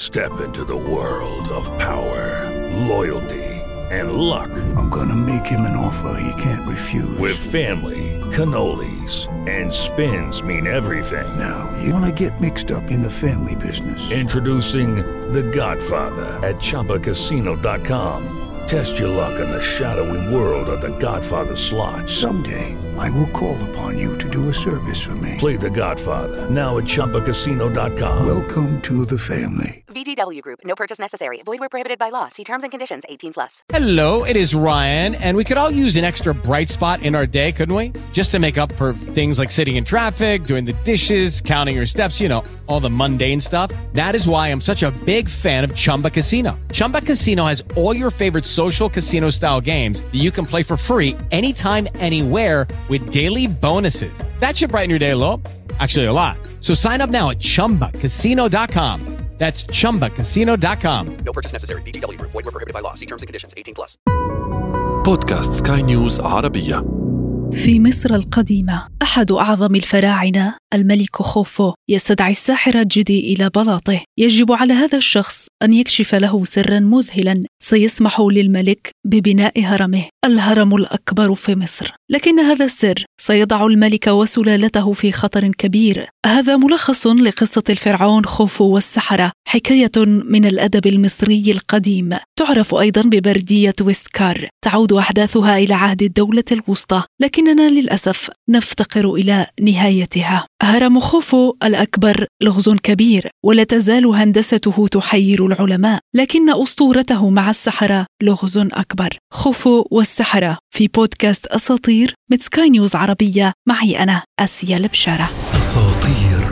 Step into the world of power, loyalty, and luck. I'm gonna make him an offer he can't refuse. With family, cannolis, and spins mean everything. Now, you wanna get mixed up in the family business. Introducing The Godfather at ChumbaCasino.com. Test your luck in the shadowy world of The Godfather slot. Someday, I will call upon you to do a service for me. Play The Godfather now at ChumbaCasino.com. Welcome to the family. VGW Group. No purchase necessary. Void where prohibited by law. See terms and conditions. 18 plus. Hello, it is Ryan, and we could all use an extra bright spot in our day, couldn't we? Just to make up for things like sitting in traffic, doing the dishes, counting your steps, you know, all the mundane stuff. That is why I'm such a big fan of Chumba Casino. Chumba Casino has all your favorite social casino style games that you can play for free anytime, anywhere with daily bonuses. That should brighten your day a little. Actually, a lot. So sign up now at chumbacasino.com. That's chumbacasino.com. No purchase necessary. VGW Group. Void were prohibited by law. See terms and conditions. 18 plus. بودكاست سكاي نيوز عربية في مصر القديمة أحد أعظم الفراعنة الملك خوفو يستدعي الساحر جدي إلى بلاطه يجب على هذا الشخص أن يكشف له سرا مذهلا سيسمح للملك ببناء هرمه الهرم الأكبر في مصر لكن هذا السر سيضع الملك وسلالته في خطر كبير هذا ملخص لقصة الفرعون خوفو والسحرة حكاية من الأدب المصري القديم تعرف أيضا ببردية ويسكار تعود أحداثها إلى عهد الدولة الوسطى لكننا للأسف نفتقر إلى نهايتها هرم خوفو الأكبر لغز كبير ولا تزال هندسته تحير العلماء لكن أسطورته مع السحرة لغز أكبر خوفو والسحرة في بودكاست أساطير من سكاي نيوز عربية معي أنا أسيا البشارة أساطير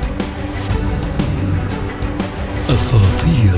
أساطير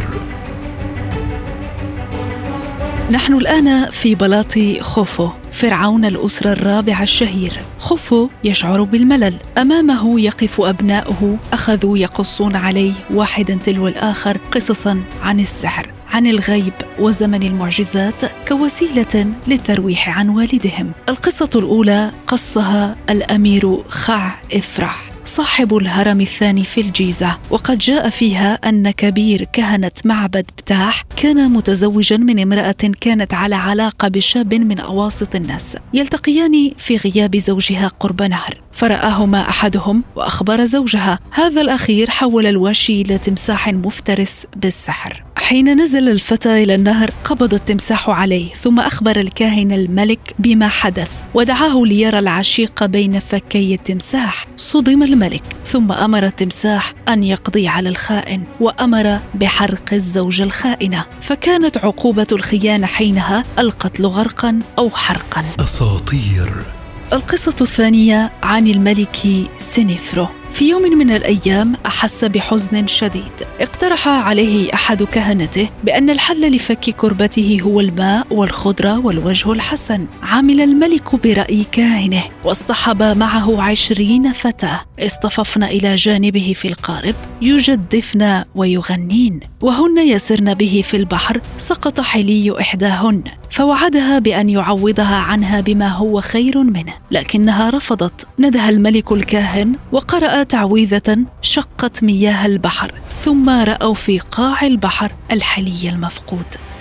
نحن الآن في بلاط خوفو فرعون الأسرة الرابع الشهير خوفو يشعر بالملل أمامه يقف أبناؤه أخذوا يقصون عليه واحدا تلو الآخر قصصا عن السحر عن الغيب وزمن المعجزات كوسيله للترويح عن والدهم القصه الاولى قصها الامير خع افرح صاحب الهرم الثاني في الجيزة وقد جاء فيها أن كبير كهنة معبد بتاح كان متزوجا من امرأة كانت على علاقة بشاب من أواسط الناس يلتقيان في غياب زوجها قرب نهر فرآهما أحدهم وأخبر زوجها هذا الأخير حول الواشي إلى تمساح مفترس بالسحر حين نزل الفتى إلى النهر قبض التمساح عليه ثم أخبر الكاهن الملك بما حدث ودعاه ليرى العشيق بين فكي التمساح صدم الملك ثم أمر التمساح أن يقضي على الخائن وأمر بحرق الزوجة الخائنة فكانت عقوبة الخيانة حينها القتل غرقا أو حرقا أساطير القصة الثانية عن الملك سينيفرو في يوم من الايام احس بحزن شديد اقترح عليه احد كهنته بان الحل لفك كربته هو الماء والخضره والوجه الحسن عمل الملك براي كاهنه واصطحب معه عشرين فتاه اصطففن الى جانبه في القارب يجدفن ويغنين وهن يسرن به في البحر سقط حلي احداهن فوعدها بان يعوضها عنها بما هو خير منه لكنها رفضت ندها الملك الكاهن وقرا تعويذه شقت مياه البحر ثم راوا في قاع البحر الحلي المفقود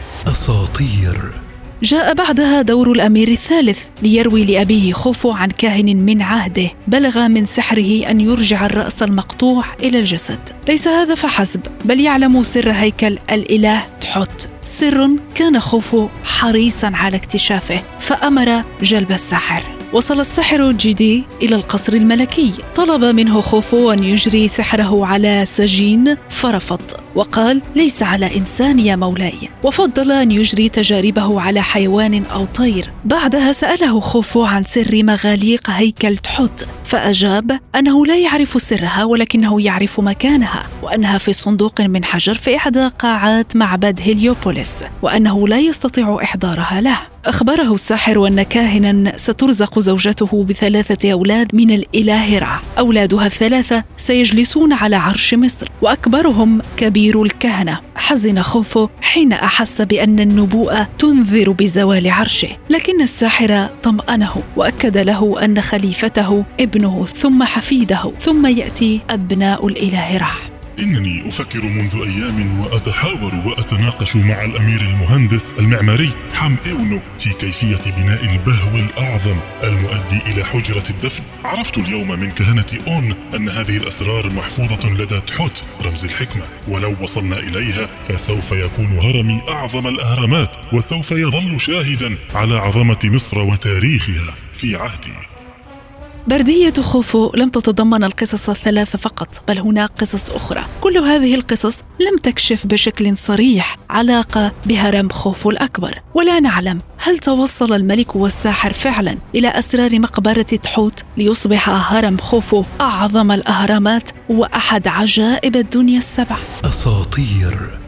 أساطير جاء بعدها دور الامير الثالث ليروي لابيه خوفو عن كاهن من عهده بلغ من سحره ان يرجع الراس المقطوع الى الجسد ليس هذا فحسب بل يعلم سر هيكل الاله تحت سر كان خوفو حريصا على اكتشافه فامر جلب الساحر وصل الساحر جيدي إلى القصر الملكي طلب منه خوفو أن يجري سحره على سجين فرفض وقال ليس على إنسان يا مولاي وفضل أن يجري تجاربه على حيوان أو طير بعدها سأله خوفو عن سر مغاليق هيكل تحت فأجاب أنه لا يعرف سرها ولكنه يعرف مكانها وأنها في صندوق من حجر في إحدى قاعات معبد هيليوبوليس وأنه لا يستطيع إحضارها له أخبره الساحر أن كاهنا سترزق زوجته بثلاثة أولاد من الإله رع أولادها الثلاثة سيجلسون على عرش مصر وأكبرهم كبير الكهنة حزن خوفو حين أحس بأن النبوءة تنذر بزوال عرشه لكن الساحر طمأنه وأكد له أن خليفته ابنه ثم حفيده ثم يأتي أبناء الإله رع إنني أفكر منذ أيام وأتحاور وأتناقش مع الأمير المهندس المعماري حام إيونو في كيفية بناء البهو الأعظم المؤدي إلى حجرة الدفن عرفت اليوم من كهنة أون أن هذه الأسرار محفوظة لدى تحوت رمز الحكمة ولو وصلنا إليها فسوف يكون هرمي أعظم الأهرامات وسوف يظل شاهدا على عظمة مصر وتاريخها في عهدي بردية خوفو لم تتضمن القصص الثلاثة فقط بل هناك قصص أخرى كل هذه القصص لم تكشف بشكل صريح علاقة بهرم خوفو الأكبر ولا نعلم هل توصل الملك والساحر فعلا إلى أسرار مقبرة تحوت ليصبح هرم خوفو أعظم الأهرامات وأحد عجائب الدنيا السبع أساطير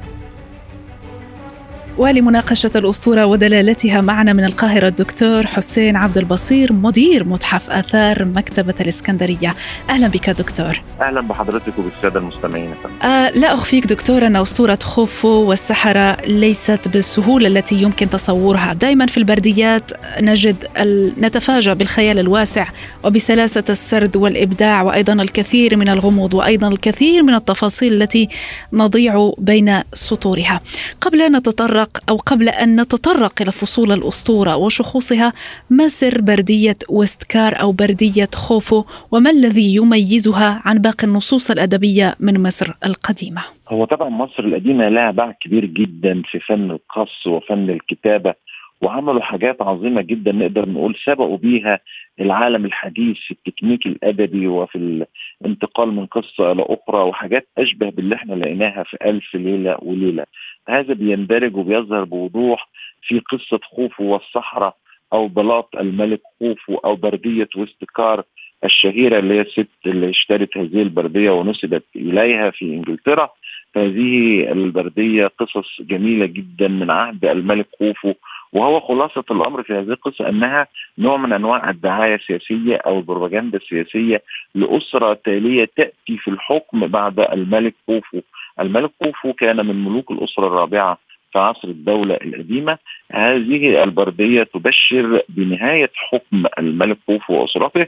ولمناقشة الأسطورة ودلالتها معنا من القاهرة الدكتور حسين عبد البصير مدير متحف آثار مكتبة الإسكندرية أهلا بك دكتور اهلا بحضرتك وبالساده المستمعين آه لا أخفيك دكتور أن أسطورة خوفو والسحرة ليست بالسهولة التي يمكن تصورها دائما في البرديات نجد ال... نتفاجأ بالخيال الواسع وبسلاسة السرد والإبداع وأيضا الكثير من الغموض وأيضا الكثير من التفاصيل التي نضيع بين سطورها قبل أن نتطرق أو قبل أن نتطرق إلى فصول الأسطورة وشخوصها ما سر بردية ويستكار أو بردية خوفو وما الذي يميزها عن باقي النصوص الأدبية من مصر القديمة هو طبعا مصر القديمه لها باع كبير جدا في فن القص وفن الكتابه وعملوا حاجات عظيمه جدا نقدر نقول سبقوا بيها العالم الحديث في التكنيك الادبي وفي الانتقال من قصه الى اخرى وحاجات اشبه باللي احنا لقيناها في الف ليله وليله هذا بيندرج وبيظهر بوضوح في قصه خوفو والصحراء او بلاط الملك خوفو او برديه وستكار الشهيره اللي هي الست اللي اشترت هذه البرديه ونسبت اليها في انجلترا هذه البرديه قصص جميله جدا من عهد الملك خوفو وهو خلاصه الامر في هذه القصه انها نوع من انواع الدعايه السياسيه او البروباغندا السياسيه لاسره تاليه تاتي في الحكم بعد الملك خوفو. الملك خوفو كان من ملوك الاسره الرابعه في عصر الدولة القديمة هذه البردية تبشر بنهاية حكم الملك خوفو وأسرته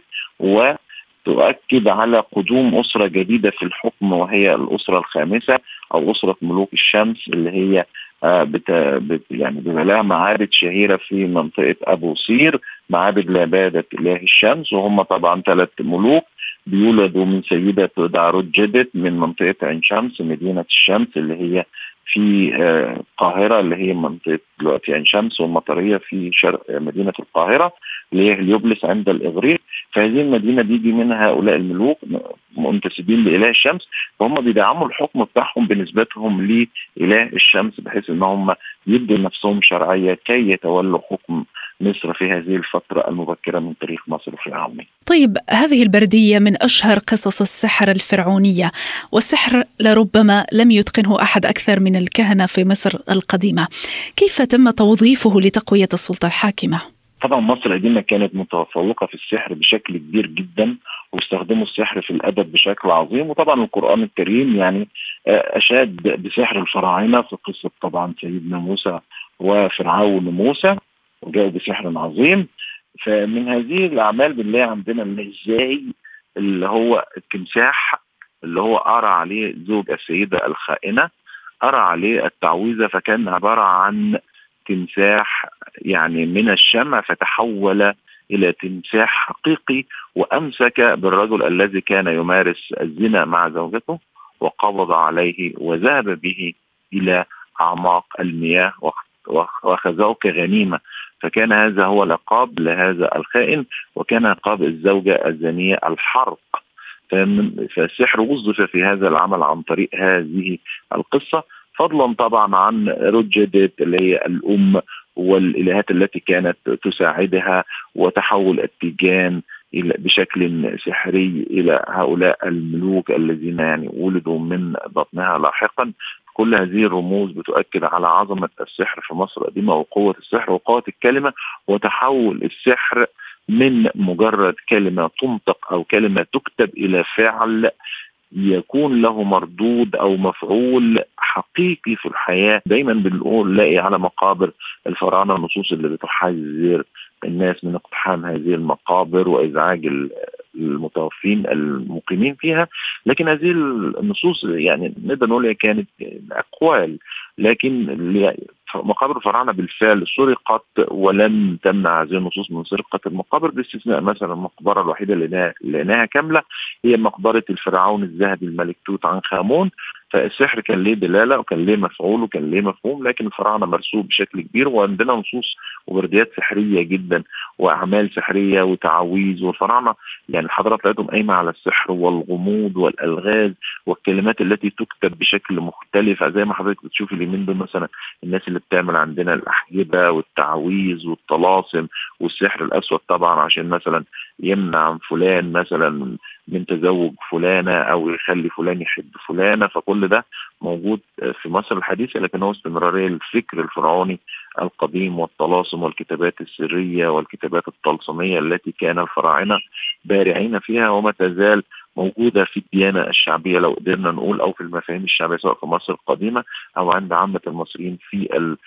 وتؤكد على قدوم أسرة جديدة في الحكم وهي الأسرة الخامسة أو أسرة ملوك الشمس اللي هي آه بت... بت... يعني بيبقى لها معابد شهيرة في منطقة أبو سير معابد لعبادة إله الشمس وهم طبعا ثلاث ملوك بيولدوا من سيدة تدعى جدت من منطقة عين شمس مدينة الشمس اللي هي في القاهره اللي هي منطقه دلوقتي عين شمس والمطريه في شرق مدينه القاهره اللي هي هليوبلس عند الاغريق فهذه المدينه بيجي منها هؤلاء الملوك منتسبين لاله الشمس فهم بيدعموا الحكم بتاعهم بنسبتهم لاله الشمس بحيث ان هم يدوا نفسهم شرعيه كي يتولوا حكم مصر في هذه الفترة المبكرة من تاريخ مصر الفرعوني طيب هذه البردية من أشهر قصص السحر الفرعونية والسحر لربما لم يتقنه أحد أكثر من الكهنة في مصر القديمة كيف تم توظيفه لتقوية السلطة الحاكمة؟ طبعا مصر القديمة كانت متفوقة في السحر بشكل كبير جدا واستخدموا السحر في الأدب بشكل عظيم وطبعا القرآن الكريم يعني أشاد بسحر الفراعنة في قصة طبعا سيدنا موسى وفرعون موسى وجاءوا بسحر عظيم فمن هذه الاعمال بالله عندنا ازاي اللي هو التمساح اللي هو قرا عليه زوج السيده الخائنه قرا عليه التعويذه فكان عباره عن تمساح يعني من الشمع فتحول الى تمساح حقيقي وامسك بالرجل الذي كان يمارس الزنا مع زوجته وقبض عليه وذهب به الى اعماق المياه واخذه كغنيمه فكان هذا هو لقاب لهذا الخائن وكان لقاب الزوجة الزانية الحرق فالسحر وظف في هذا العمل عن طريق هذه القصة فضلا طبعا عن رجدت اللي هي الأم والإلهات التي كانت تساعدها وتحول التيجان بشكل سحري الى هؤلاء الملوك الذين يعني ولدوا من بطنها لاحقا كل هذه الرموز بتؤكد على عظمه السحر في مصر القديمه وقوه السحر وقوه الكلمه وتحول السحر من مجرد كلمه تنطق او كلمه تكتب الى فعل يكون له مردود او مفعول حقيقي في الحياه دايما بنقول نلاقي على مقابر الفراعنه النصوص اللي بتحذر الناس من اقتحام هذه المقابر وازعاج المتوفين المقيمين فيها لكن هذه النصوص يعني نقدر نقول هي كانت اقوال لكن مقابر الفراعنه بالفعل سرقت ولم تمنع هذه النصوص من سرقه المقابر باستثناء مثلا المقبره الوحيده اللي لقيناها كامله هي مقبره الفرعون الذهبي الملك توت عنخ امون فالسحر كان ليه دلاله وكان ليه مفعول وكان ليه مفهوم لكن الفراعنه مرسوم بشكل كبير وعندنا نصوص وبرديات سحريه جدا واعمال سحريه وتعاويذ والفراعنه يعني الحضارات بتاعتهم قايمه على السحر والغموض والالغاز والكلمات التي تكتب بشكل مختلف زي ما حضرتك بتشوفي اليومين دول مثلا الناس اللي بتعمل عندنا الاحجبه والتعاويذ والطلاسم والسحر الاسود طبعا عشان مثلا يمنع فلان مثلا من تزوج فلانه او يخلي فلان يحب فلانه فكل ده موجود في مصر الحديثه لكن هو استمراريه للفكر الفرعوني القديم والطلاسم والكتابات السريه والكتابات الطلسميه التي كان الفراعنه بارعين فيها وما تزال موجودة في الديانة الشعبية لو قدرنا نقول أو في المفاهيم الشعبية سواء في مصر القديمة أو عند عامة المصريين في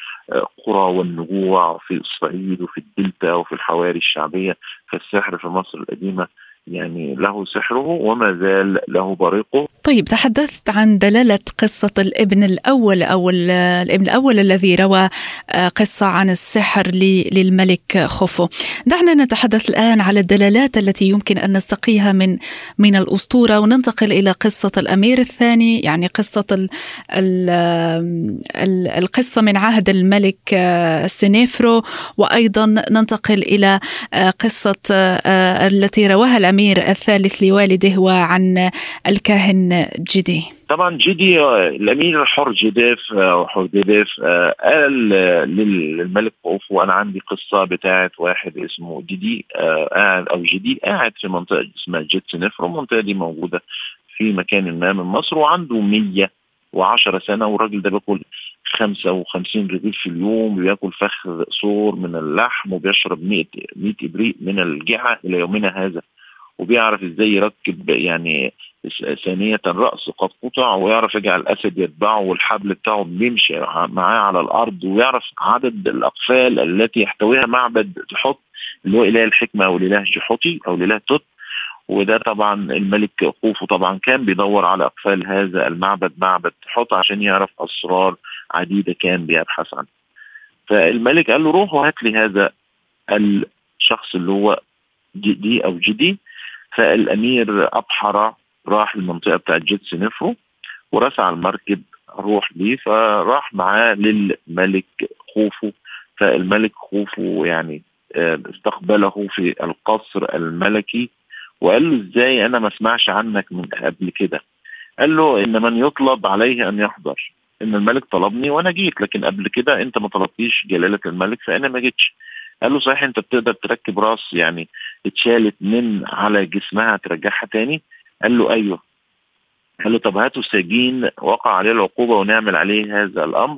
القرى والنجوع في الصعيد وفي الدلتا وفي الحواري الشعبية فالسحر في مصر القديمة يعني له سحره وما زال له بريقه طيب تحدثت عن دلالة قصة الابن الأول أو الابن الأول الذي روى قصة عن السحر للملك خوفو دعنا نتحدث الآن على الدلالات التي يمكن أن نستقيها من من الأسطورة وننتقل إلى قصة الأمير الثاني يعني قصة ال ال ال القصة من عهد الملك سينيفرو وأيضا ننتقل إلى قصة التي رواها الأمير الثالث لوالده وعن الكاهن جدي طبعا جدي الامير الحر جديف وحرديف قال للملك خوف وانا عندي قصه بتاعت واحد اسمه جدي قاعد او جدي قاعد في منطقه اسمها جيت نفر المنطقه دي موجوده في مكان ما من مصر وعنده 110 سنه والراجل ده بياكل 55 رغيف في اليوم وبياكل فخذ صور من اللحم وبيشرب 100 100 ابريق من الجعه الى يومنا هذا وبيعرف ازاي يركب يعني ثانية رأس قد قطع ويعرف يجعل الأسد يتبعه والحبل بتاعه بيمشي معاه على الأرض ويعرف عدد الأقفال التي يحتويها معبد تحط اللي هو إله الحكمة أو الإله جحوتي أو الإله توت وده طبعا الملك خوفو طبعا كان بيدور على أقفال هذا المعبد معبد تحط عشان يعرف أسرار عديدة كان بيبحث عنها فالملك قال له روح وهات لي هذا الشخص اللي هو جدي أو جدي فالامير ابحر راح المنطقه بتاعت جيتس نفرو ورسى على المركب روح بيه فراح معاه للملك خوفو فالملك خوفو يعني استقبله في القصر الملكي وقال له ازاي انا ما اسمعش عنك من قبل كده قال له ان من يطلب عليه ان يحضر ان الملك طلبني وانا جيت لكن قبل كده انت ما طلبتيش جلاله الملك فانا ما جيتش قال له صحيح انت بتقدر تركب راس يعني اتشالت من على جسمها ترجعها تاني قال له ايوه قال له طب هاتوا سجين وقع عليه العقوبة ونعمل عليه هذا الأمر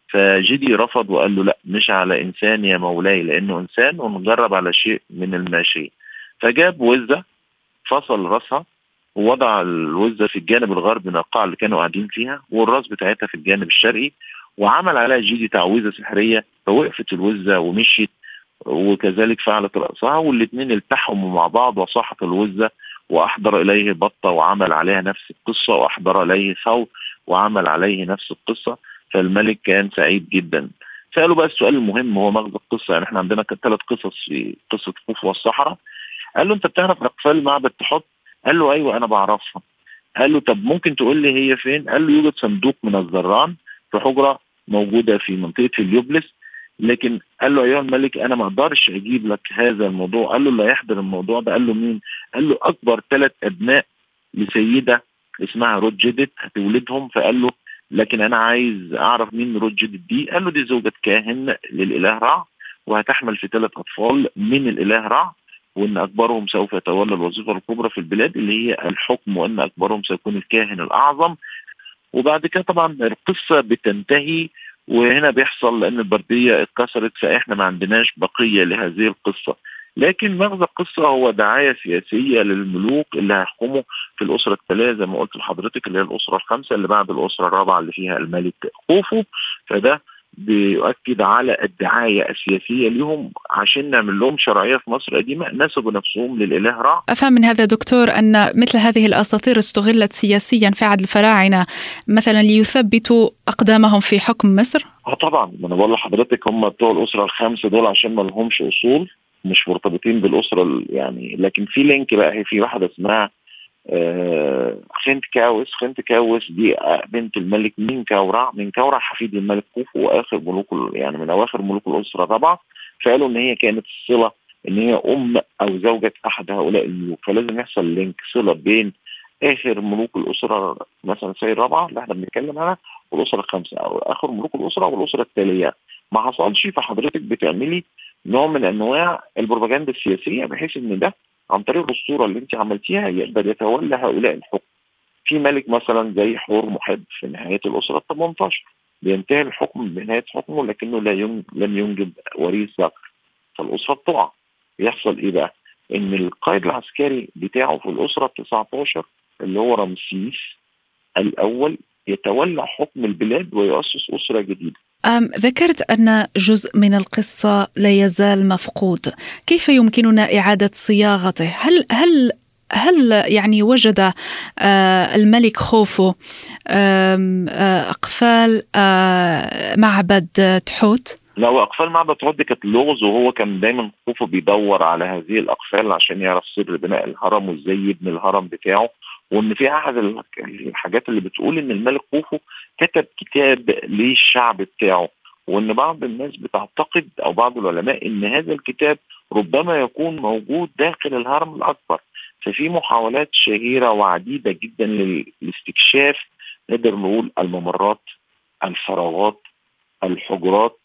فجدي رفض وقال له لا مش على إنسان يا مولاي لأنه إنسان ونجرب على شيء من الماشية فجاب وزة فصل راسها ووضع الوزة في الجانب الغربي من القاعة اللي كانوا قاعدين فيها والراس بتاعتها في الجانب الشرقي وعمل عليها جيدي تعويذة سحرية فوقفت الوزة ومشيت وكذلك فعلت رأسها والاثنين التحموا مع بعض وصاحت الوزة وأحضر إليه بطة وعمل عليها نفس القصة وأحضر إليه ثور وعمل عليه نفس القصة فالملك كان سعيد جدا سألوا بقى السؤال المهم هو مغزى القصة يعني احنا عندنا كانت ثلاث قصص في قصة خوف والصحراء قال له انت بتعرف اقفال معبد تحط قال له ايوه انا بعرفها قال له طب ممكن تقول لي هي فين قال له يوجد صندوق من الزران في حجرة موجودة في منطقة اليوبلس لكن قال له ايها الملك انا ما اقدرش اجيب لك هذا الموضوع قال له اللي هيحضر الموضوع ده قال له مين قال له اكبر ثلاث ابناء لسيده اسمها رود جدت هتولدهم فقال له لكن انا عايز اعرف مين رود جدت دي قال له دي زوجة كاهن للاله رع وهتحمل في ثلاث اطفال من الاله رع وان اكبرهم سوف يتولى الوظيفه الكبرى في البلاد اللي هي الحكم وان اكبرهم سيكون الكاهن الاعظم وبعد كده طبعا القصه بتنتهي وهنا بيحصل لان البرديه اتكسرت فاحنا ما عندناش بقيه لهذه القصه لكن مغزى القصه هو دعايه سياسيه للملوك اللي هيحكموا في الاسره التاليه زي ما قلت لحضرتك اللي هي الاسره الخامسه اللي بعد الاسره الرابعه اللي فيها الملك خوفو فده بيؤكد على الدعايه السياسيه لهم عشان نعمل لهم شرعيه في مصر القديمه نسبوا نفسهم للاله رع أفهم من هذا دكتور أن مثل هذه الأساطير استغلت سياسيا في عهد الفراعنة مثلا ليثبتوا أقدامهم في حكم مصر؟ اه طبعا ما انا بقول لحضرتك هم بتوع الاسره الخمسه دول عشان ما لهمش اصول مش مرتبطين بالاسره ال- يعني لكن في لينك بقى هي في واحده اسمها آه، خنت كاوس خنت كاوس دي آه، بنت الملك مين كورع من كورع حفيد الملك خوفو واخر ملوك ال- يعني من اواخر ملوك الاسره الرابعه فقالوا ان هي كانت الصله ان هي ام او زوجة احد هؤلاء الملوك فلازم يحصل لينك صله بين اخر ملوك الاسره مثلا سي الرابعه اللي احنا بنتكلم عنها والاسره الخامسه او اخر ملوك الاسره والاسره التاليه ما حصلش فحضرتك بتعملي نوع من انواع البروباجندا السياسيه بحيث ان ده عن طريق الصوره اللي انت عملتيها يقدر يتولى هؤلاء الحكم في ملك مثلا زي حور محب في نهايه الاسره ال 18 بينتهي الحكم بنهايه حكمه لكنه لا ين... لم ينجب وريث ذكر فالاسره بتقع يحصل ايه بقى؟ ان القائد العسكري بتاعه في الاسره ال 19 اللي هو رمسيس الاول يتولى حكم البلاد ويؤسس اسره جديده أم ذكرت أن جزء من القصة لا يزال مفقود كيف يمكننا إعادة صياغته هل هل هل يعني وجد آه، الملك خوفو آم، آه، أقفال آه، معبد تحوت لو اقفال معبد رد كانت لغز وهو كان دايما خوفه بيدور على هذه الاقفال عشان يعرف سر بناء الهرم وازاي يبني الهرم بتاعه وان في احد ال- الحاجات اللي بتقول ان الملك خوفو كتب كتاب للشعب بتاعه وان بعض الناس بتعتقد او بعض العلماء ان هذا الكتاب ربما يكون موجود داخل الهرم الاكبر ففي محاولات شهيره وعديده جدا للاستكشاف نقدر نقول الممرات الفراغات الحجرات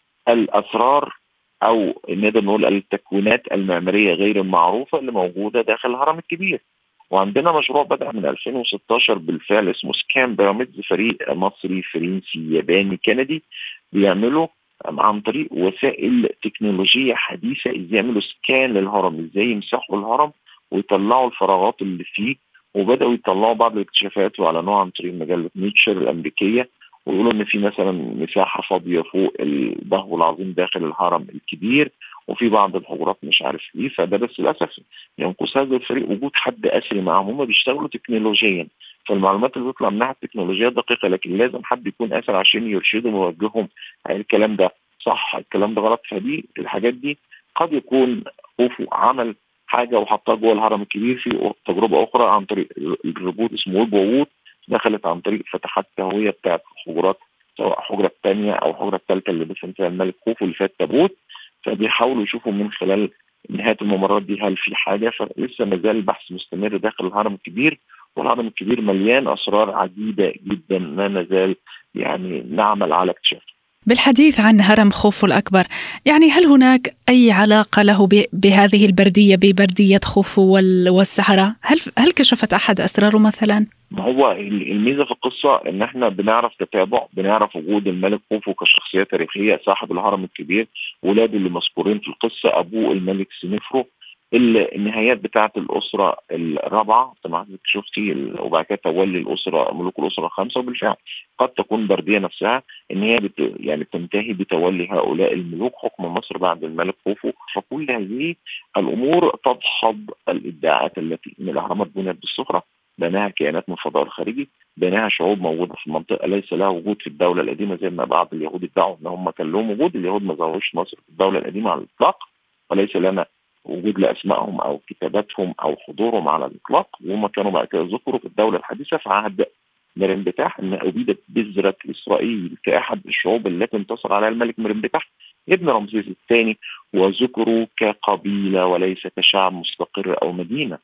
الاسرار او نقدر نقول التكوينات المعماريه غير المعروفه اللي موجوده داخل الهرم الكبير وعندنا مشروع بدا من 2016 بالفعل اسمه سكان بيراميدز فريق مصري فرنسي ياباني كندي بيعملوا عن طريق وسائل تكنولوجيه حديثه ازاي يعملوا سكان للهرم ازاي يمسحوا الهرم ويطلعوا الفراغات اللي فيه وبداوا يطلعوا بعض الاكتشافات واعلنوها عن طريق مجله نيتشر الامريكيه ويقولوا ان في مثلا مساحه فاضيه فوق البهو العظيم داخل الهرم الكبير وفي بعض الحجرات مش عارف ايه فده بس للاسف ينقص هذا الفريق وجود حد اثري معاهم هم بيشتغلوا تكنولوجيا فالمعلومات اللي بتطلع منها التكنولوجيا دقيقه لكن لازم حد يكون اثر عشان يرشدهم ويوجههم هل الكلام ده صح الكلام ده غلط فدي الحاجات دي قد يكون خوفو عمل حاجه وحطها جوه الهرم الكبير في تجربه اخرى عن طريق الروبوت اسمه ويب ووت دخلت عن طريق فتحات التهويه بتاعت الحجرات سواء الحجره الثانيه او الحجره الثالثه اللي دفن فيها الملك خوفو اللي فيها التابوت فبيحاولوا يشوفوا من خلال نهايه الممرات دي هل في حاجه فلسه ما زال البحث مستمر داخل الهرم الكبير والهرم الكبير مليان اسرار عديده جدا ما نزال يعني نعمل على اكتشافها بالحديث عن هرم خوفو الأكبر يعني هل هناك أي علاقة له ب- بهذه البردية ببردية خوفو وال- والسحرة هل, هل كشفت أحد أسراره مثلا؟ ما هو ال- الميزه في القصه ان احنا بنعرف تتابع بنعرف وجود الملك خوفو كشخصيه تاريخيه صاحب الهرم الكبير ولاده اللي مذكورين في القصه ابوه الملك سنفرو ال- النهايات بتاعه الاسره الرابعه طبعا حضرتك شفتي ال- وبعد كده تولي الاسره ملوك الاسره الخامسه وبالفعل قد تكون برديه نفسها ان هي بت يعني تنتهي بتولي هؤلاء الملوك حكم مصر بعد الملك خوفو فكل هذه الامور تدحض الادعاءات التي ان الاهرامات بنيت بالصخره بناها كائنات من الفضاء الخارجي بناها شعوب موجوده في المنطقه ليس لها وجود في الدوله القديمه زي ما بعض اليهود ادعوا ان هم كان لهم وجود اليهود ما ظهروش مصر في الدوله القديمه على الاطلاق وليس لنا وجود لاسمائهم او كتاباتهم او حضورهم على الاطلاق وهم كانوا بعد كده ذكروا في الدوله الحديثه في عهد مرنبتاح ان ابيدت بذره اسرائيل كاحد الشعوب التي انتصر عليها الملك مرنبتاح ابن رمسيس الثاني وذكروا كقبيله وليس كشعب مستقر او مدينه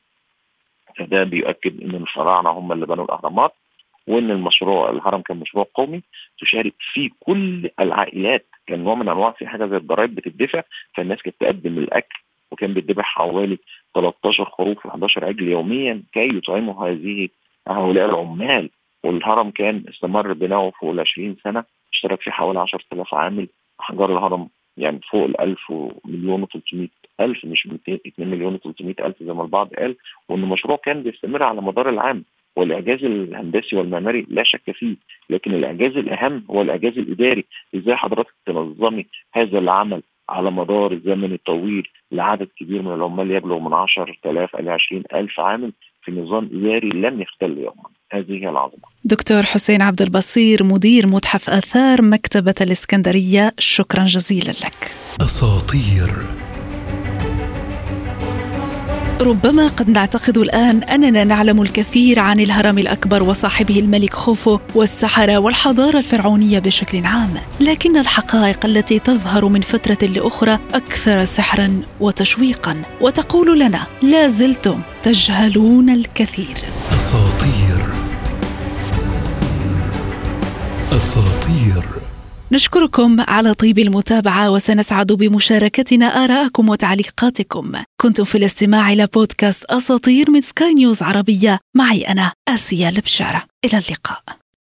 فده بيؤكد ان الفراعنه هم اللي بنوا الاهرامات وان المشروع الهرم كان مشروع قومي تشارك فيه كل العائلات كان نوع من انواع في حاجه زي الضرائب بتدفع فالناس كانت تقدم الاكل وكان بيتذبح حوالي 13 خروف و11 عجل يوميا كي يطعموا هذه هؤلاء العمال والهرم كان استمر بناؤه فوق ال 20 سنه اشترك فيه حوالي 10000 عامل احجار الهرم يعني فوق ال 1000 مليون و300 ألف مش 200 2 مليون و300 ألف زي ما البعض قال وإن المشروع كان بيستمر على مدار العام والاعجاز الهندسي والمعماري لا شك فيه لكن الاعجاز الاهم هو الاعجاز الاداري ازاي حضرتك تنظمي هذا العمل على مدار الزمن الطويل لعدد كبير من العمال يبلغ من 10000 إلى 20000 عامل في نظام إداري لم يختل يوما هذه هي العظمة دكتور حسين عبد البصير مدير متحف آثار مكتبة الإسكندرية شكرا جزيلا لك أساطير ربما قد نعتقد الآن أننا نعلم الكثير عن الهرم الأكبر وصاحبه الملك خوفو والسحرة والحضارة الفرعونية بشكل عام لكن الحقائق التي تظهر من فترة لأخرى أكثر سحرا وتشويقا وتقول لنا لا زلتم تجهلون الكثير أساطير أساطير نشكركم على طيب المتابعة وسنسعد بمشاركتنا آراءكم وتعليقاتكم كنتم في الاستماع إلى بودكاست أساطير من سكاي نيوز عربية معي أنا آسيا البشارة إلى اللقاء